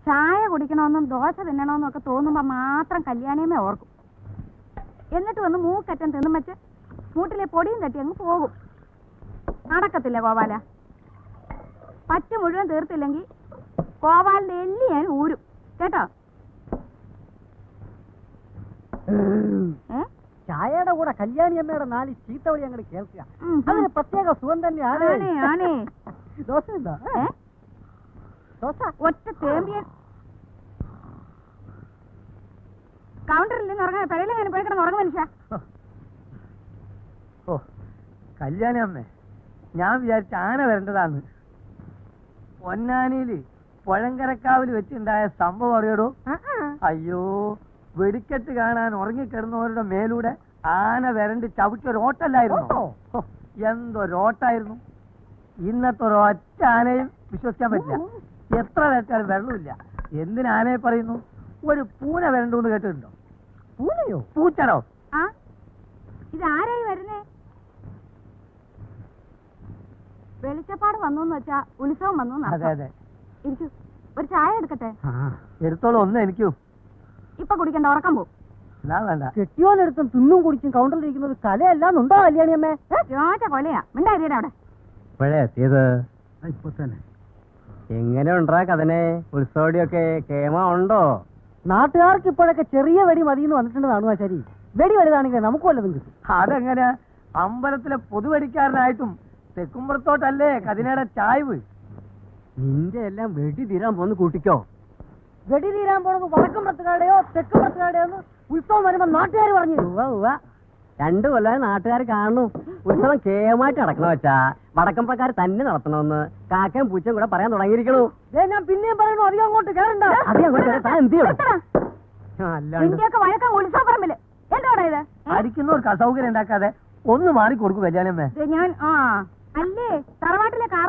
ചായ കുടിക്കണമെന്നും ദോശ തിന്നണമെന്നും ഒക്കെ തോന്നുമ്പോ മാത്രം കല്യാണിയമ്മേ ഓർക്കും എന്നിട്ട് വന്ന് മൂക്കറ്റം തിന്നും വെച്ച് മൂട്ടിലെ പൊടിയും തട്ടി അങ്ങ് പോകും നടക്കത്തില്ല ഗോപാല പറ്റ് മുഴുവൻ തീർത്തില്ലെങ്കിൽ ഗോപാലിന്റെ എല്ലി ഞാൻ ഊരും കേട്ടോ ഏ? ചായയുടെ കൂടെ കല്യാണി അമ്മയുടെ നാല് ചീത്ത വഴി അങ്ങോട്ട് കേൾക്കുക ഉം. അതിന് പ്രത്യേക സുഖം തന്നെയാണ് ആണേ, ആണേ. ദോശ എന്താ ഏ? ദോശ ഒറ്റ തേമ്പിയൻ കൗണ്ടറിൽ നിന്ന് ഉറങ്ങാൻ പെരയിലെങ്ങനെ പോയി കിടന്ന് ഉറങ്ങും മനുഷ്യ ഓ കല്യാണി അമ്മേ ഞാൻ വിചാരിച്ച ആന വരേണ്ടതാന്ന് പൊന്നാനിയില് പുഴങ്കരക്കാവിൽ വെച്ചുണ്ടായ സംഭവം അറിയടോ അയ്യോ വെടിക്കെട്ട് കാണാൻ ഉറങ്ങിക്കിടന്നവരുടെ മേലൂടെ ആന വരണ്ട് ചവിട്ടിയൊരു ഓട്ടല്ലായിരുന്നു ഓ. എന്തൊരോട്ടായിരുന്നു ഇന്നത്തെ ഒരൊറ്റ ആനയും വിശ്വസിക്കാൻ പറ്റില്ല എത്ര വെച്ചാലും വെള്ളമില്ല എന്തിന് ആനയെ പറയുന്നു ഒരു പൂന വരണ്ടു എന്ന് കേട്ടിട്ടുണ്ടോ പൂനയോ പൂച്ചടോ ആ ഇതാരായി വരുന്നേ വെളിച്ചപ്പാട് വന്നു എന്ന് വെച്ചാ ഉത്സവം വന്നു അതെ അതെ ഇരിക്കൂ ഒരു ചായ എടുക്കട്ടെ എടുത്തോളം ഒന്ന് എനിക്കും ഇപ്പൊ കുടിക്കണ്ട ഉറക്കം പോ എന്നാ വേണ്ട കെട്ടിയോനെടുത്തും തിന്നും കുടിച്ചും കൗണ്ടറിലിരിക്കുന്നത് കലയല്ലാന്നുണ്ടോ കല്യാണി അമ്മേ ചോറ്റ കൊലയാ മിണ്ടായിരിയുടെ അവിടെ ഇപ്പോഴേ എത്തിയത് ഇപ്പൊ തന്നെ എങ്ങനെ ഉണ്ടാ കഥനെ ഉത്സവടിയൊക്കെ കേമ ഉണ്ടോ നാട്ടുകാർക്ക് ഇപ്പോഴൊക്കെ ചെറിയ വെടി മതിയെന്ന് വന്നിട്ടുണ്ടെന്നാണ് ശരി വെടി വലുതാണെങ്കിൽ നമുക്ക് വല്ലതും കിട്ടും അതെങ്ങനെ അമ്പലത്തിലെ പൊതുവടിക്കാരനായിട്ടും തെക്കുമ്പുറത്തോട്ടല്ലേ കതിനയുടെ ചായ്വ് നിന്റെ എല്ലാം വെടി തീരാൻ പോന്ന് കൂട്ടിക്കോ വെടി തീരാൻ പോണത് വടക്കം പുറത്തുകാരുടെയോ തെക്കും പുറത്തുകാരുടെയോ എന്ന് ഉത്സവം വരുമ്പോ നാട്ടുകാർ പറഞ്ഞു ഉവ്വ ഉവ്വ രണ്ടു കൊല്ലം നാട്ടുകാർ കാണുന്നു ഉത്സവം കേമായിട്ട് നടക്കണ വെച്ചാ വടക്കം പ്രക്കാർ തന്നെ നടത്തണമെന്ന് കാക്കയും പൂച്ചയും കൂടെ പറയാൻ തുടങ്ങിയിരിക്കണു ദേ ഞാൻ പിന്നെയും പറയുന്നു അധികം അങ്ങോട്ട് കയറണ്ട അധികം അങ്ങോട്ട് വരാൻ താൻ എന്ത് ചെയ്യണം? ആ, അല്ലാണ്ട് ഇന്ത്യയൊക്കെ വഴക്കം ഉത്സവപ്പറമ്പില് എന്താടാ ഇത് ഏ? അടിക്കുന്നവർക്ക് അസൗകര്യം ഉണ്ടാക്കാതെ ഒന്ന് മാറിക്കൊടുക്കും കല്യാണമ്മേ ഇത് ഞാൻ ആ അല്ലേ തറവാട്ടിലെ കാ